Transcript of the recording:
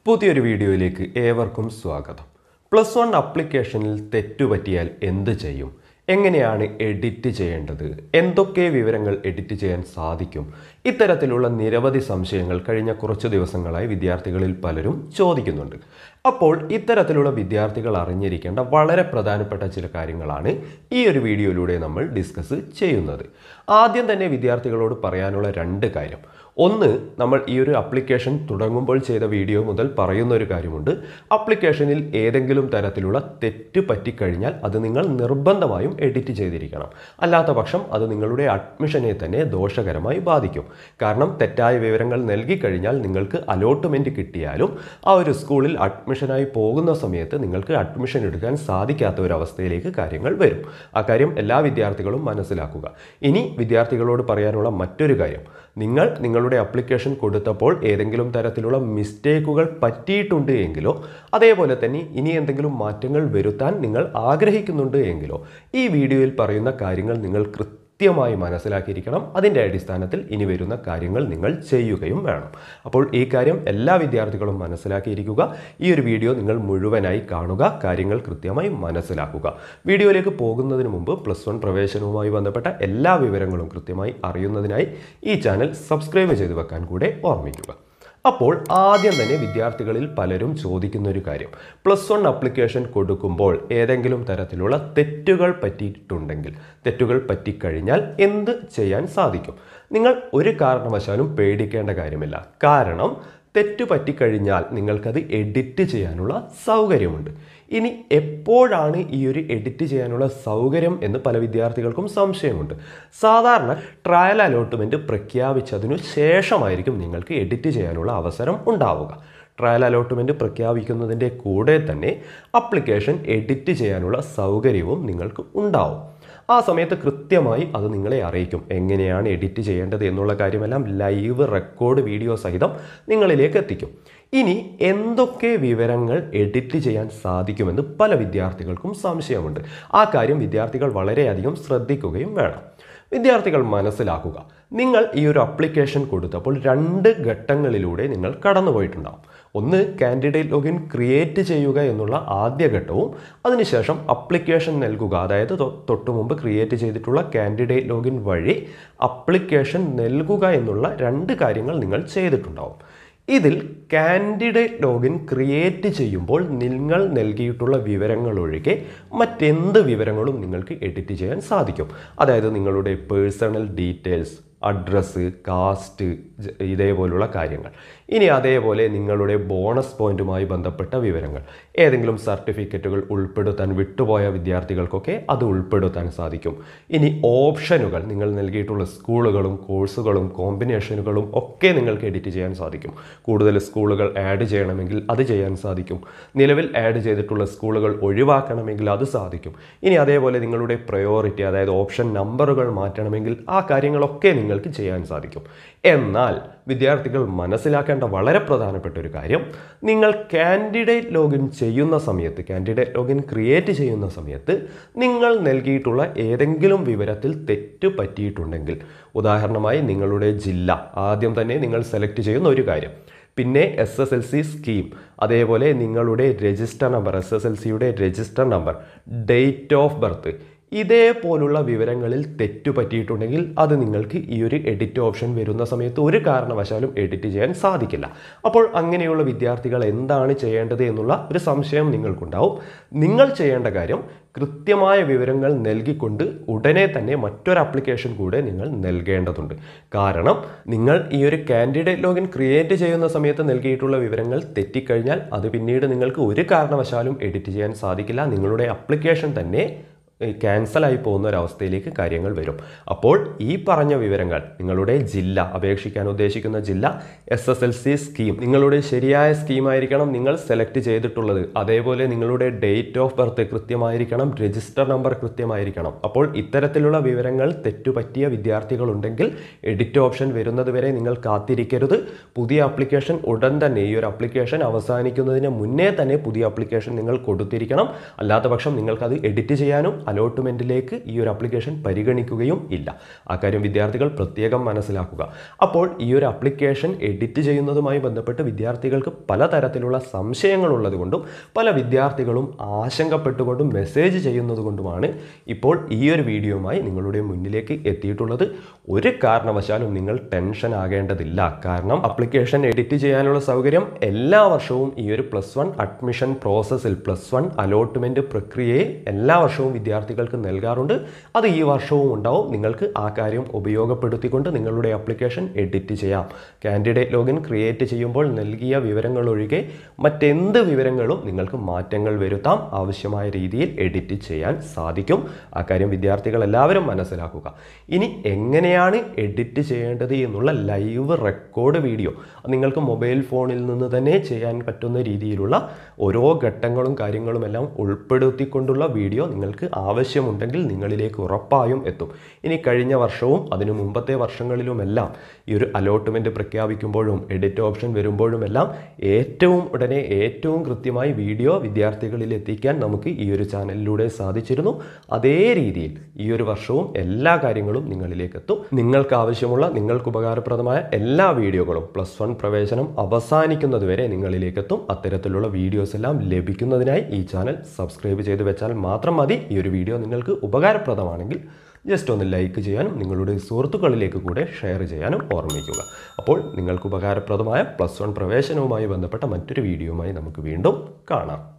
പുതിയൊരു വീഡിയോയിലേക്ക് ഏവർക്കും സ്വാഗതം പ്ലസ് വൺ അപ്ലിക്കേഷനിൽ തെറ്റുപറ്റിയാൽ എന്ത് ചെയ്യും എങ്ങനെയാണ് എഡിറ്റ് ചെയ്യേണ്ടത് എന്തൊക്കെ വിവരങ്ങൾ എഡിറ്റ് ചെയ്യാൻ സാധിക്കും ഇത്തരത്തിലുള്ള നിരവധി സംശയങ്ങൾ കഴിഞ്ഞ കുറച്ച് ദിവസങ്ങളായി വിദ്യാർത്ഥികളിൽ പലരും ചോദിക്കുന്നുണ്ട് അപ്പോൾ ഇത്തരത്തിലുള്ള വിദ്യാർത്ഥികൾ അറിഞ്ഞിരിക്കേണ്ട വളരെ പ്രധാനപ്പെട്ട ചില കാര്യങ്ങളാണ് ഈ ഒരു വീഡിയോയിലൂടെ നമ്മൾ ഡിസ്കസ് ചെയ്യുന്നത് ആദ്യം തന്നെ വിദ്യാർത്ഥികളോട് പറയാനുള്ള രണ്ട് കാര്യം ഒന്ന് നമ്മൾ ഈ ഒരു അപ്ലിക്കേഷൻ തുടങ്ങുമ്പോൾ ചെയ്ത വീഡിയോ മുതൽ പറയുന്ന ഒരു കാര്യമുണ്ട് അപ്ലിക്കേഷനിൽ ഏതെങ്കിലും തരത്തിലുള്ള തെറ്റ് പറ്റിക്കഴിഞ്ഞാൽ അത് നിങ്ങൾ നിർബന്ധമായും എഡിറ്റ് ചെയ്തിരിക്കണം അല്ലാത്ത പക്ഷം അത് നിങ്ങളുടെ അഡ്മിഷനെ തന്നെ ദോഷകരമായി ബാധിക്കും കാരണം തെറ്റായ വിവരങ്ങൾ നൽകി കഴിഞ്ഞാൽ നിങ്ങൾക്ക് അലോട്ട്മെൻറ്റ് കിട്ടിയാലും ആ ഒരു സ്കൂളിൽ അഡ്മിഷനായി പോകുന്ന സമയത്ത് നിങ്ങൾക്ക് അഡ്മിഷൻ എടുക്കാൻ സാധിക്കാത്ത ഒരു അവസ്ഥയിലേക്ക് കാര്യങ്ങൾ വരും ആ കാര്യം എല്ലാ വിദ്യാർത്ഥികളും മനസ്സിലാക്കുക ഇനി വിദ്യാർത്ഥികളോട് പറയാനുള്ള മറ്റൊരു കാര്യം നിങ്ങൾ നിങ്ങളുടെ അപ്ലിക്കേഷൻ കൊടുത്തപ്പോൾ ഏതെങ്കിലും തരത്തിലുള്ള മിസ്റ്റേക്കുകൾ പറ്റിയിട്ടുണ്ട് എങ്കിലോ അതേപോലെ തന്നെ ഇനി എന്തെങ്കിലും മാറ്റങ്ങൾ വരുത്താൻ നിങ്ങൾ ആഗ്രഹിക്കുന്നുണ്ട് എങ്കിലോ ഈ വീഡിയോയിൽ പറയുന്ന കാര്യങ്ങൾ നിങ്ങൾ കൃത്യമായി മനസ്സിലാക്കിയിരിക്കണം അതിൻ്റെ അടിസ്ഥാനത്തിൽ ഇനി വരുന്ന കാര്യങ്ങൾ നിങ്ങൾ ചെയ്യുകയും വേണം അപ്പോൾ ഈ കാര്യം എല്ലാ വിദ്യാർത്ഥികളും മനസ്സിലാക്കിയിരിക്കുക ഈ ഒരു വീഡിയോ നിങ്ങൾ മുഴുവനായി കാണുക കാര്യങ്ങൾ കൃത്യമായി മനസ്സിലാക്കുക വീഡിയോയിലേക്ക് പോകുന്നതിന് മുമ്പ് പ്ലസ് വൺ പ്രവേശനവുമായി ബന്ധപ്പെട്ട എല്ലാ വിവരങ്ങളും കൃത്യമായി അറിയുന്നതിനായി ഈ ചാനൽ സബ്സ്ക്രൈബ് ചെയ്ത് വെക്കാൻ കൂടെ ഓർമ്മിക്കുക അപ്പോൾ ആദ്യം തന്നെ വിദ്യാർത്ഥികളിൽ പലരും ചോദിക്കുന്ന ഒരു കാര്യം പ്ലസ് വൺ അപ്ലിക്കേഷൻ കൊടുക്കുമ്പോൾ ഏതെങ്കിലും തരത്തിലുള്ള തെറ്റുകൾ പറ്റിയിട്ടുണ്ടെങ്കിൽ തെറ്റുകൾ പറ്റിക്കഴിഞ്ഞാൽ എന്ത് ചെയ്യാൻ സാധിക്കും നിങ്ങൾ ഒരു കാരണവശാലും പേടിക്കേണ്ട കാര്യമില്ല കാരണം തെറ്റ് പറ്റിക്കഴിഞ്ഞാൽ നിങ്ങൾക്കത് എഡിറ്റ് ചെയ്യാനുള്ള സൗകര്യമുണ്ട് ഇനി എപ്പോഴാണ് ഈ ഒരു എഡിറ്റ് ചെയ്യാനുള്ള സൗകര്യം എന്ന് പല വിദ്യാർത്ഥികൾക്കും സംശയമുണ്ട് സാധാരണ ട്രയൽ അലോട്ട്മെൻറ്റ് പ്രഖ്യാപിച്ചതിനു ശേഷമായിരിക്കും നിങ്ങൾക്ക് എഡിറ്റ് ചെയ്യാനുള്ള അവസരം ഉണ്ടാവുക ട്രയൽ അലോട്ട്മെൻറ്റ് പ്രഖ്യാപിക്കുന്നതിൻ്റെ കൂടെ തന്നെ അപ്ലിക്കേഷൻ എഡിറ്റ് ചെയ്യാനുള്ള സൗകര്യവും നിങ്ങൾക്ക് ഉണ്ടാവും ആ സമയത്ത് കൃത്യമായി അത് നിങ്ങളെ അറിയിക്കും എങ്ങനെയാണ് എഡിറ്റ് ചെയ്യേണ്ടത് എന്നുള്ള കാര്യമെല്ലാം ലൈവ് റെക്കോർഡ് വീഡിയോ സഹിതം നിങ്ങളിലേക്ക് എത്തിക്കും ഇനി എന്തൊക്കെ വിവരങ്ങൾ എഡിറ്റ് ചെയ്യാൻ സാധിക്കുമെന്ന് പല വിദ്യാർത്ഥികൾക്കും സംശയമുണ്ട് ആ കാര്യം വിദ്യാർത്ഥികൾ വളരെയധികം ശ്രദ്ധിക്കുകയും വേണം വിദ്യാർത്ഥികൾ മനസ്സിലാക്കുക നിങ്ങൾ ഈ ഒരു അപ്ലിക്കേഷൻ കൊടുത്തപ്പോൾ രണ്ട് ഘട്ടങ്ങളിലൂടെ നിങ്ങൾ കടന്നുപോയിട്ടുണ്ടാവും ഒന്ന് കാൻഡിഡേറ്റ് ലോഗിൻ ക്രിയേറ്റ് ചെയ്യുക എന്നുള്ള ആദ്യ ഘട്ടവും അതിനുശേഷം അപ്ലിക്കേഷൻ നൽകുക അതായത് തൊട്ടു മുമ്പ് ക്രിയേറ്റ് ചെയ്തിട്ടുള്ള കാൻഡിഡേറ്റ് ലോഗിൻ വഴി അപ്ലിക്കേഷൻ നൽകുക എന്നുള്ള രണ്ട് കാര്യങ്ങൾ നിങ്ങൾ ചെയ്തിട്ടുണ്ടാവും ഇതിൽ കാൻഡിഡേറ്റ് ലോഗിൻ ക്രിയേറ്റ് ചെയ്യുമ്പോൾ നിങ്ങൾ നൽകിയിട്ടുള്ള വിവരങ്ങൾ ഒഴികെ മറ്റെന്ത് വിവരങ്ങളും നിങ്ങൾക്ക് എഡിറ്റ് ചെയ്യാൻ സാധിക്കും അതായത് നിങ്ങളുടെ പേഴ്സണൽ ഡീറ്റെയിൽസ് അഡ്രസ്സ് കാസ്റ്റ് ഇതേപോലുള്ള കാര്യങ്ങൾ ഇനി അതേപോലെ നിങ്ങളുടെ ബോണസ് പോയിന്റുമായി ബന്ധപ്പെട്ട വിവരങ്ങൾ ഏതെങ്കിലും സർട്ടിഫിക്കറ്റുകൾ ഉൾപ്പെടുത്താൻ വിട്ടുപോയ വിദ്യാർത്ഥികൾക്കൊക്കെ അത് ഉൾപ്പെടുത്താൻ സാധിക്കും ഇനി ഓപ്ഷനുകൾ നിങ്ങൾ നൽകിയിട്ടുള്ള സ്കൂളുകളും കോഴ്സുകളും കോമ്പിനേഷനുകളും ഒക്കെ നിങ്ങൾക്ക് എഡിറ്റ് ചെയ്യാൻ സാധിക്കും കൂടുതൽ സ്കൂളുകൾ ആഡ് ചെയ്യണമെങ്കിൽ അത് ചെയ്യാൻ സാധിക്കും നിലവിൽ ആഡ് ചെയ്തിട്ടുള്ള സ്കൂളുകൾ ഒഴിവാക്കണമെങ്കിൽ അത് സാധിക്കും ഇനി അതേപോലെ നിങ്ങളുടെ പ്രയോറിറ്റി അതായത് ഓപ്ഷൻ നമ്പറുകൾ മാറ്റണമെങ്കിൽ ആ കാര്യങ്ങളൊക്കെ നിങ്ങൾക്ക് ചെയ്യാൻ സാധിക്കും എന്നാൽ വിദ്യാർത്ഥികൾ മനസ്സിലാക്കേണ്ട വളരെ പ്രധാനപ്പെട്ട ഒരു കാര്യം നിങ്ങൾ കാൻഡിഡേറ്റ് ലോഗിൻ ചെയ്യുന്ന സമയത്ത് കാൻഡിഡേറ്റ് ലോഗിൻ ക്രിയേറ്റ് ചെയ്യുന്ന സമയത്ത് നിങ്ങൾ നൽകിയിട്ടുള്ള ഏതെങ്കിലും വിവരത്തിൽ തെറ്റ് പറ്റിയിട്ടുണ്ടെങ്കിൽ ഉദാഹരണമായി നിങ്ങളുടെ ജില്ല ആദ്യം തന്നെ നിങ്ങൾ സെലക്ട് ചെയ്യുന്ന ഒരു കാര്യം പിന്നെ S S L C scheme അതേപോലെ നിങ്ങളുടെ register number S S L സിയുടെ register number date of birth ഇതേപോലുള്ള വിവരങ്ങളിൽ തെറ്റു പറ്റിയിട്ടുണ്ടെങ്കിൽ അത് നിങ്ങൾക്ക് ഈ ഒരു എഡിറ്റ് ഓപ്ഷൻ വരുന്ന സമയത്ത് ഒരു കാരണവശാലും എഡിറ്റ് ചെയ്യാൻ സാധിക്കില്ല അപ്പോൾ അങ്ങനെയുള്ള വിദ്യാർത്ഥികൾ എന്താണ് ചെയ്യേണ്ടത് എന്നുള്ള ഒരു സംശയം നിങ്ങൾക്കുണ്ടാവും നിങ്ങൾ ചെയ്യേണ്ട കാര്യം കൃത്യമായ വിവരങ്ങൾ നൽകിക്കൊണ്ട് ഉടനെ തന്നെ മറ്റൊരു ആപ്ലിക്കേഷൻ കൂടെ നിങ്ങൾ നൽകേണ്ടതുണ്ട് കാരണം നിങ്ങൾ ഈ ഒരു കാൻഡിഡേറ്റ് ലോഗിൻ ക്രിയേറ്റ് ചെയ്യുന്ന സമയത്ത് നൽകിയിട്ടുള്ള വിവരങ്ങൾ തെറ്റിക്കഴിഞ്ഞാൽ അത് പിന്നീട് നിങ്ങൾക്ക് ഒരു കാരണവശാലും എഡിറ്റ് ചെയ്യാൻ സാധിക്കില്ല നിങ്ങളുടെ ആപ്ലിക്കേഷൻ തന്നെ ക്യാൻസലായി പോകുന്ന ഒരവസ്ഥയിലേക്ക് കാര്യങ്ങൾ വരും അപ്പോൾ ഈ പറഞ്ഞ വിവരങ്ങൾ നിങ്ങളുടെ ജില്ല അപേക്ഷിക്കാൻ ഉദ്ദേശിക്കുന്ന ജില്ല S S L C scheme നിങ്ങളുടെ ശരിയായ സ്കീമായിരിക്കണം നിങ്ങൾ സെലക്ട് ചെയ്തിട്ടുള്ളത് അതേപോലെ നിങ്ങളുടെ ഡേറ്റ് ഓഫ് ബർത്ത് കൃത്യമായിരിക്കണം രജിസ്റ്റർ നമ്പർ കൃത്യമായിരിക്കണം അപ്പോൾ ഇത്തരത്തിലുള്ള വിവരങ്ങൾ തെറ്റുപറ്റിയ വിദ്യാർത്ഥികളുണ്ടെങ്കിൽ എഡിറ്റ് ഓപ്ഷൻ വരുന്നത് വരെ നിങ്ങൾ കാത്തിരിക്കരുത് പുതിയ ആപ്ലിക്കേഷൻ ഉടൻ തന്നെ ഈ ഒരു ആപ്ലിക്കേഷൻ അവസാനിക്കുന്നതിന് മുന്നേ തന്നെ പുതിയ ആപ്ലിക്കേഷൻ നിങ്ങൾ കൊടുത്തിരിക്കണം അല്ലാത്ത പക്ഷം നിങ്ങൾക്കത് എഡിറ്റ് ചെയ്യാനും അലോട്ട്മെൻറ്റിലേക്ക് ഈ ഒരു ആപ്ലിക്കേഷൻ പരിഗണിക്കുകയും ഇല്ല ആ കാര്യം വിദ്യാർത്ഥികൾ പ്രത്യേകം മനസ്സിലാക്കുക അപ്പോൾ ഈ ഒരു ആപ്ലിക്കേഷൻ എഡിറ്റ് ചെയ്യുന്നതുമായി ബന്ധപ്പെട്ട് വിദ്യാർത്ഥികൾക്ക് പലതരത്തിലുള്ള സംശയങ്ങളുള്ളത് കൊണ്ടും പല വിദ്യാർത്ഥികളും ആശങ്കപ്പെട്ടുകൊണ്ടും മെസ്സേജ് ചെയ്യുന്നത് കൊണ്ടുമാണ് ഇപ്പോൾ ഈ ഒരു വീഡിയോയുമായി നിങ്ങളുടെ മുന്നിലേക്ക് എത്തിയിട്ടുള്ളത് ഒരു കാരണവശാലും നിങ്ങൾ ടെൻഷൻ ആകേണ്ടതില്ല കാരണം ആപ്ലിക്കേഷൻ എഡിറ്റ് ചെയ്യാനുള്ള സൗകര്യം എല്ലാ വർഷവും ഈ ഒരു പ്ലസ് വൺ അഡ്മിഷൻ പ്രോസസ്സിൽ പ്ലസ് വൺ അലോട്ട്മെൻറ്റ് പ്രക്രിയയിൽ എല്ലാ വർഷവും വിദ്യാർത്ഥികൾക്ക് നൽകാറുണ്ട് അത് ഈ വർഷവും ഉണ്ടാവും നിങ്ങൾക്ക് ആ കാര്യം ഉപയോഗപ്പെടുത്തിക്കൊണ്ട് നിങ്ങളുടെ ആപ്ലിക്കേഷൻ എഡിറ്റ് ചെയ്യാം കാൻഡിഡേറ്റ് ലോഗിൻ ക്രിയേറ്റ് ചെയ്യുമ്പോൾ നൽകിയ വിവരങ്ങൾ ഒഴികെ മറ്റെന്ത് വിവരങ്ങളും നിങ്ങൾക്ക് മാറ്റങ്ങൾ വരുത്താം ആവശ്യമായ രീതിയിൽ എഡിറ്റ് ചെയ്യാൻ സാധിക്കും ആ കാര്യം വിദ്യാർത്ഥികൾ എല്ലാവരും മനസ്സിലാക്കുക ഇനി എങ്ങനെയാണ് എഡിറ്റ് ചെയ്യേണ്ടത് എന്നുള്ള ലൈവ് റെക്കോർഡ് വീഡിയോ നിങ്ങൾക്ക് മൊബൈൽ ഫോണിൽ നിന്ന് തന്നെ ചെയ്യാൻ പറ്റുന്ന രീതിയിലുള്ള ഓരോ ഘട്ടങ്ങളും കാര്യങ്ങളും എല്ലാം ഉൾപ്പെടുത്തിക്കൊണ്ടുള്ള വീഡിയോ നിങ്ങൾക്ക് ആവശ്യമുണ്ടെങ്കിൽ നിങ്ങളിലേക്ക് ഉറപ്പായും എത്തും ഇനി കഴിഞ്ഞ വർഷവും അതിനു മുമ്പത്തെ വർഷങ്ങളിലുമെല്ലാം ഈ ഒരു അലോട്ട്മെൻറ്റ് പ്രഖ്യാപിക്കുമ്പോഴും എഡിറ്റ് ഓപ്ഷൻ വരുമ്പോഴുമെല്ലാം ഏറ്റവും ഉടനെ ഏറ്റവും കൃത്യമായി വീഡിയോ വിദ്യാർത്ഥികളിൽ എത്തിക്കാൻ നമുക്ക് ഈ ഒരു ചാനലിലൂടെ സാധിച്ചിരുന്നു അതേ രീതിയിൽ ഈ ഒരു വർഷവും എല്ലാ കാര്യങ്ങളും നിങ്ങളിലേക്ക് എത്തും നിങ്ങൾക്ക് ആവശ്യമുള്ള നിങ്ങൾക്ക് ഉപകാരപ്രദമായ എല്ലാ വീഡിയോകളും പ്ലസ് വൺ പ്രവേശനം അവസാനിക്കുന്നത് വരെ നിങ്ങളിലേക്ക് എത്തും അത്തരത്തിലുള്ള വീഡിയോസ് എല്ലാം ലഭിക്കുന്നതിനായി ഈ ചാനൽ സബ്സ്ക്രൈബ് ചെയ്ത് വെച്ചാൽ മാത്രം മതി ഈ ഒരു വീഡിയോ നിങ്ങൾക്ക് ഉപകാരപ്രദമാണെങ്കിൽ ജസ്റ്റ് ഒന്ന് ലൈക്ക് ചെയ്യാനും നിങ്ങളുടെ സുഹൃത്തുക്കളിലേക്ക് കൂടെ ഷെയർ ചെയ്യാനും ഓർമ്മിക്കുക അപ്പോൾ നിങ്ങൾക്ക് ഉപകാരപ്രദമായ പ്ലസ് വൺ പ്രവേശനവുമായി ബന്ധപ്പെട്ട മറ്റൊരു വീഡിയോയുമായി നമുക്ക് വീണ്ടും കാണാം